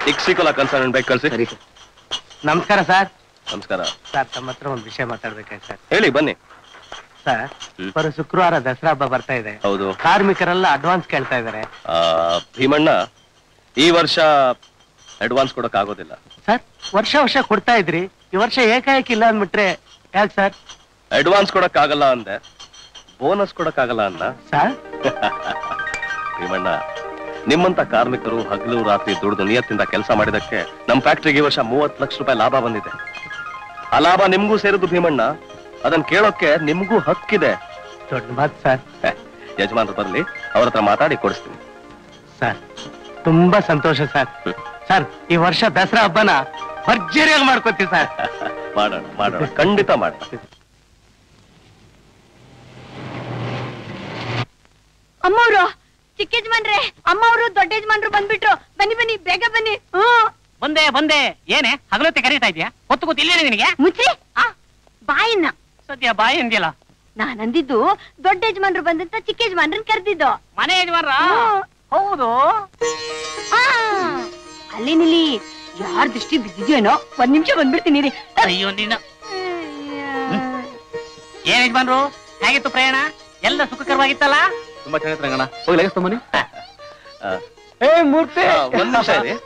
ಇಕ್ಸಿಕೋಲಾ concern bike ಕಳ್ಸಿ ಸರಿ sir ನಮಸ್ಕಾರ ಸರ್ ನಮಸ್ಕಾರ ಸರ್ ತಮ್ಮ ಹತ್ರ ಒಂದು ವಿಷಯ ಮಾತಾಡ್ಬೇಕಾಯ್ತು ಸರ್ ಹೇಳಿ ಬನ್ನಿ ಸರ್ ಹ್ಮ್. ಬರೋ ಶುಕ್ರವಾರ ದಸರಾ ಹಬ್ಬ ಬರ್ತಾ ಇದೆ ಹೌದು ಕಾರ್ಮಿಕರೆಲ್ಲ ಅಡ್ವಾನ್ಸ್ ಕೇಳ್ತಾ ಇದಾರೆ ಆ, ಭೀಮಣ್ಣ ಈ ವರ್ಷ ಅಡ್ವಾನ್ಸ್ ಕೊಡಕ್ ಆಗೋದಿಲ್ಲ ಸರ್ ವರ್ಷ ವರ್ಷ ಕೊಡ್ತಾ ಇದ್ರಿ ಈ ವರ್ಷ ಏಕಾಏಕಿ ಇಲ್ಲ ಅಂದ್ಬಿಟ್ರೆ ಯಾಕೆ ಸರ್ ಅಡ್ವಾನ್ಸ್ ಕೊಡಕ್ ಆಗಲ್ಲ ಅಂದೆ ಬೋನಸ್ ಕೊಡಕ್ ಆಗಲ್ಲ ಅನ್ನ ಸರ್ ಭೀಮಣ್ಣ ನಿಮ್ಮಂತ ಕಾರ್ಮಿಕರು ಹಗಲು ರಾತ್ರಿ ದುಡಿದು ನಿಯತ್ತಿಂದ ಕೆಲಸ ಮಾಡಿದಕ್ಕೆ ನಮ್ ಫ್ಯಾಕ್ಟ್ರಿಗೆ ಈ ವರ್ಷ ಮೂವತ್ತು ಲಕ್ಷ ರೂಪಾಯಿ ಲಾಭ ಬಂದಿದೆ ಆ ಲಾಭ ನಿಮ್ಗೂ ಸೇರಿದ್ದು ಭೀಮಣ್ಣ ಅದನ್ನ ಕೇಳೋಕೆ ನಿಮ್ಗೂ ಹಕ್ಕಿದೆ ದೊಡ್ಡ ಮಾತು ಸರ್ ಹೆ, ಯಜಮಾನ್ರು ಬರ್ಲಿ ಅವ್ರ ಹತ್ರ ಮಾತಾಡಿ ಕೊಡಿಸ್ತೀನಿ ಸರ್ ತುಂಬಾ ಸಂತೋಷ ಸರ್ ಹ್ಮ್. ಸರ್ ಈ ವರ್ಷ ದಸರಾ ಹಬ್ಬನ ಭರ್ಜರಿಯಾಗಿ ಮಾಡ್ಕೋತೀವಿ ಸರ್ ಮಾಡೋಣ ಮಾಡೋಣ ಖಂಡಿತ ಮಾಡೋಣ ಅಮ್ಮವ್ರು ಚಿಕ್ಕ ಯಜಮಾನ್ರೆ ಅಮ್ಮವ್ರು ದೊಡ್ಡ ಯಜಮಾನ್ರು ಬಂದ್ಬಿಟ್ರು ಬನ್ನಿ ಬನ್ನಿ ಬೇಗ ಬನ್ನಿ ಹ್ಮ್ ಬಂದೆ ಬಂದೆ ಏನೇ ಹಗಲೊತ್ತೆ ಕರೀತಾ ಇದೆಯಾ ಹೊತ್ತು ಕೂತ್ ಇಲ್ಲೇನೆ ನಿನಗೆ ಮುಚ್ಚ್ರಿ ಆ ಬಾಯಿನ ಸದ್ಯ ಬಾಯಿ ಅಂದಿಯಲ್ಲ ನಾನ್ ಅಂದಿದ್ದು ದೊಡ್ಡ ಯಜಮಾನ್ರು ಬಂದಂತ ಚಿಕ್ಕ ಯಜಮಾನ್ರನ್ ಕರೆದಿದ್ದು ಮನೆ ಯಜಮಾನ್ರ ಹೌದು ಆ, ಅಲ್ಲಿ ನಿಲ್ಲಿ ಯಾರ್ ದೃಷ್ಟಿ ಬಿದ್ದಿದ್ಯೇನೋ ಒಂದ್ ನಿಮಿಷ ಬಂದ್ಬಿಡ್ತೀನಿ ರೀ ಅಯ್ಯೋ ನಿನ್ನ ಏನ್ ಯಜಮಾನ್ರು ಹೇಗಿತ್ತು ಪ್ರಯಾಣ ಎಲ್ಲ ಸುಖಕರವಾಗಿತ್ತಲ್ಲ ತುಂಬಾ ಚೆನ್ನಾಗಿ ರಂಗಣ್ಣ ಹೋಗಿ ಲಗೇಜ್ ತಗೊಂಬನ್ನಿ ಆ, ಏ ಮೂರ್ತಿ ಆ, ಒಂದ್ ನಿಮಿಷ ಇರಿ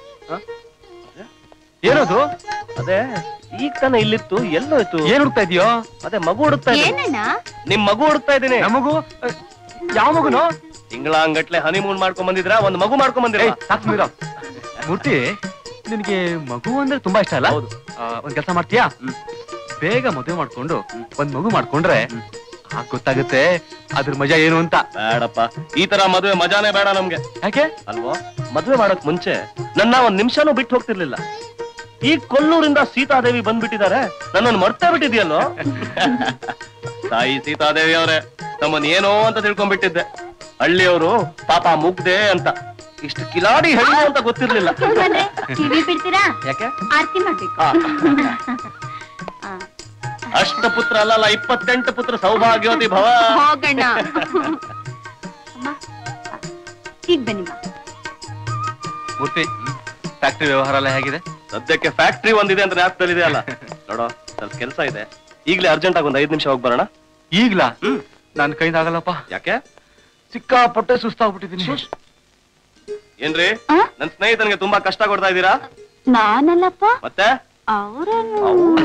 ಏನದು ಅದೇ ಈಗ ತಾನೇ ಇಲ್ಲಿತ್ತು ಎಲ್ಲೋಯ್ತು ಏನ್ ಹುಡ್ತಾ ಇದೆಯೋ ಅದೇ ಮಗು ಹುಡುಕ್ತಾ ಇದ್ದೀನಿ ಏನಣ್ಣ ನಿಮ್ ಮಗು ಹುಡುಕ್ತಾ ಇದ್ದೀನಿ ನಮಗೂ ಯಾವ ಮಗುನು ತಿಂಗಳಂಗಟ್ಲೆ ಹನಿಮೂನ್ ಮಾಡ್ಕೊಂಡ್ ಬಂದಿದ್ರ ಒಂದ್ ಮಗು ಮಾಡ್ಕೊಂಡ್ ಬಂದಿರ ಸಾಕ್ಮೀರ ಮೂರ್ತಿ ನಿನಗೆ ಮಗು ಅಂದ್ರೆ ತುಂಬಾ ಇಷ್ಟ ಅಲ್ಲ ಹೌದು. ಆ, ಒಂದ್ ಕೆಲಸ ಮಾಡ್ತೀಯಾ ಬೇಗ ಮದುವೆ ಮಾಡ್ಕೊಂಡು ಒಂದ್ ಮಗು ಮಾಡ್ಕೊಂಡ್ರೆ ಆಗ ಗೊತ್ತಾಗುತ್ತೆ ಅದ್ರ ಮಜಾ ಏನು ಅಂತ ಬೇಡಪ್ಪ ಈ ತರ ಮದುವೆ ಮಜಾನೇ ಬೇಡ ನಮ್ಗೆ ಯಾಕೆ ಅಲ್ವಾ ಮದುವೆ ಮಾಡಕ್ ಮುಂಚೆ ನನ್ನ ಒಂದ್ ನಿಮಿಷನೂ ಬಿಟ್ಟು ಹೋಗ್ತಿರ್ಲಿಲ್ಲ ಈ ಕೊಲ್ಲೂರಿಂದ ಸೀತಾದೇವಿ ಬಂದ್ಬಿಟ್ಟಿದ್ದಾರೆ ನನ್ನನ್ನು ಮರ್ತೇ ಬಿಟ್ಟಿದ್ಯಲ್ಲೋ ತಾಯಿ ಸೀತಾದೇವಿ ಅವರೇ ನಮ್ಮನ್ ಏನೋ ಅಂತ ತಿಳ್ಕೊಂಡ್ಬಿಟ್ಟಿದ್ದೆ ಹಳ್ಳಿಯವರು ಪಾಪ ಮುಗ್ದೆ ಅಂತ ಇಷ್ಟು ಕಿಲಾಡಿ ಹೆಣ್ಣು ಅಂತ ಗೊತ್ತಿರ್ಲಿಲ್ಲ ಯಜಮಾನ್ರೆ ಟಿವಿ ಬಿಡ್ತೀರಾ ಯಾಕೆ ಆರ್ತಿ ಮಾಡ್ಬೇಕು ಆ, ಆ, ಅಷ್ಟ ಪುತ್ರ ಅಲ್ಲಲ್ಲ ಇಪ್ಪತ್ತೆಂಟು ಪುತ್ರ ಸೌಭಾಗ್ಯವತಿ ಭವ ಹೋಗಣ್ಣ ಅಮ್ಮ ಈಗ ಬನ್ನಿ ಮಾ ಮೂರ್ತಿ ಫ್ಯಾಕ್ಟ್ರಿ ವ್ಯವಹಾರ ಎಲ್ಲ ಹೇಗಿದೆ ಸದ್ಯಕ್ಕೆ ಫ್ಯಾಕ್ಟ್ರಿ ಒಂದಿದೆ ಅಂತ ಜ್ಞಾಪಕದಲ್ಲಿದೆ ಅಲ್ಲ ನೋಡೋ ಸ್ವಲ್ಪ ಕೆಲಸ ಇದೆ ಈಗಲೇ ಅರ್ಜೆಂಟ್ ಆಗಿ ಒಂದ್ ಐದ್ ನಿಮಿಷ ಹೋಗಿ ಬರೋಣ ಈಗ್ಲಾ ನನ್ ಕೈಯಿಂದ ಆಗಲ್ಲಪ್ಪ ಯಾಕೆ ಸಿಕ್ಕಾಪಟ್ಟೆ ಸುಸ್ತಾಗ್ಬಿಟ್ಟಿದೀನಿ ಏನ್ರಿ ಆ? ನನ್ ಸ್ನೇಹಿತನಿಗೆ ತುಂಬಾ ಕಷ್ಟ ಕೊಡ್ತಾ ಇದ್ದೀರಾ ನಾನಲ್ಲಪ್ಪ ಮತ್ತೆ ಅವರನ್ನು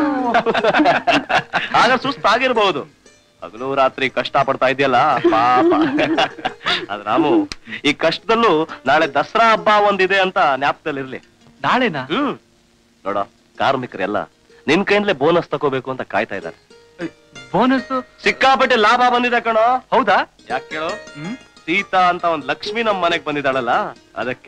ಆಗ ಸುಸ್ತಾಗಿರ್ಬಹುದು ಹಗಲು ರಾತ್ರಿ ಕಷ್ಟ ಪಡ್ತಾ ಇದೆಯಲ್ಲ ಪಾಪ ಅದ್ ರಾಮು ಈ ಕಷ್ಟದಲ್ಲೂ ನಾಳೆ ದಸರಾ ಹಬ್ಬ ಒಂದಿದೆ ಅಂತ ಜ್ಞಾಪಕದಲ್ಲಿರ್ಲಿ ನಾಳೆನಾ ಹ್ಮ್ ನೋಡ ಕಾರ್ಮಿಕರೆಲ್ಲ ನಿನ್ ಕೈಯಿಂದಲೇ ಬೋನಸ್ ತಗೋಬೇಕು ಅಂತ ಕಾಯ್ತಾ ಇದ್ದಾರೆ ಬೋನಸ್ ಸಿಕ್ಕಾಪಟ್ಟೆ ಲಾಭ ಬಂದಿದೆ ಕಣೋ ಹೌದಾ ಯಾಕೆ ಕೇಳು ಹ್ಮ್ ಸೀತಾ ಅಂತ ಒಂದ್ ಲಕ್ಷ್ಮಿ ನಮ್ ಮನೆಗ್ ಬಂದಿದ್ದಾಳಲ್ಲ ಅದಕ್ಕೆ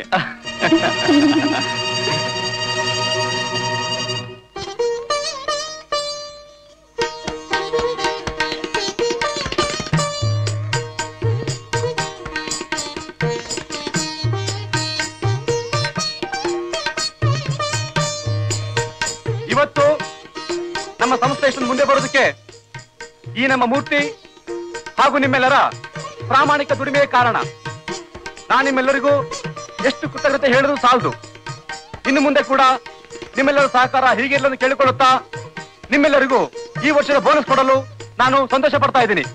ಇವತ್ತು ನಮ್ಮ ಸಂಸ್ಥೆ ಇಷ್ಟೊಂದು ಮುಂದೆ ಬರೋದಕ್ಕೆ ಈ ನಮ್ಮ ಮೂರ್ತಿ ಹಾಗೂ ನಿಮ್ಮೆಲ್ಲರ ಪ್ರಾಮಾಣಿಕ ದುಡಿಮೆಯ ಕಾರಣ ನಾನು ನಿಮ್ಮೆಲ್ಲರಿಗೂ ಎಷ್ಟು ಕೃತಜ್ಞತೆ ಹೇಳಿದ್ರು ಸಾಲದು ಇನ್ನು ಮುಂದೆ ಕೂಡ ನಿಮ್ಮೆಲ್ಲರ ಸಹಕಾರ ಹೀಗೆ ಇರಲು ಕೇಳಿಕೊಳ್ಳುತ್ತಾ ನಿಮ್ಮೆಲ್ಲರಿಗೂ ಈ ವರ್ಷದ ಬೋನಸ್ ಕೊಡಲು ನಾನು ಸಂತೋಷ ಪಡ್ತಾ ಇದ್ದೀನಿ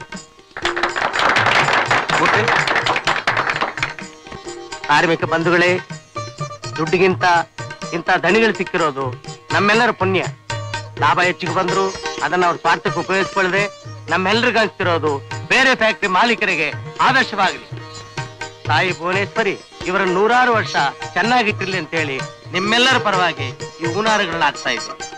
ಮೂರ್ತಿ ಕಾರ್ಮಿಕ ಬಂಧುಗಳೇ ದುಡ್ಡಿಗಿಂತ ಇಂಥ ದಣಿಗಳು ಸಿಕ್ಕಿರೋದು ನಮ್ಮೆಲ್ಲರ ಪುಣ್ಯ ಲಾಭ ಹೆಚ್ಚಿಗೆ ಬಂದ್ರು ಅದನ್ನ ಅವ್ರ ಸ್ವಾರ್ಥಕ್ಕೆ ಉಪಯೋಗಿಸ್ಕೊಳ್ಳದೆ ನಮ್ಮೆಲ್ಲರಿಗೂ ಅನ್ಸ್ತಿರೋದು ಬೇರೆ ಫ್ಯಾಕ್ಟ್ರಿ ಮಾಲೀಕರಿಗೆ ಆದರ್ಶವಾಗಲಿ ತಾಯಿ ಭುವನೇಶ್ವರಿ ಇವರ ನೂರಾರು ವರ್ಷ ಚೆನ್ನಾಗಿಟ್ಟಿರ್ಲಿ ಅಂತ ಹೇಳಿ ನಿಮ್ಮೆಲ್ಲರ ಪರವಾಗಿ ಈ ಹೂನಾರಗಳನ್ನ ಹಾಕ್ತಾ ಇದ್ದೀನಿ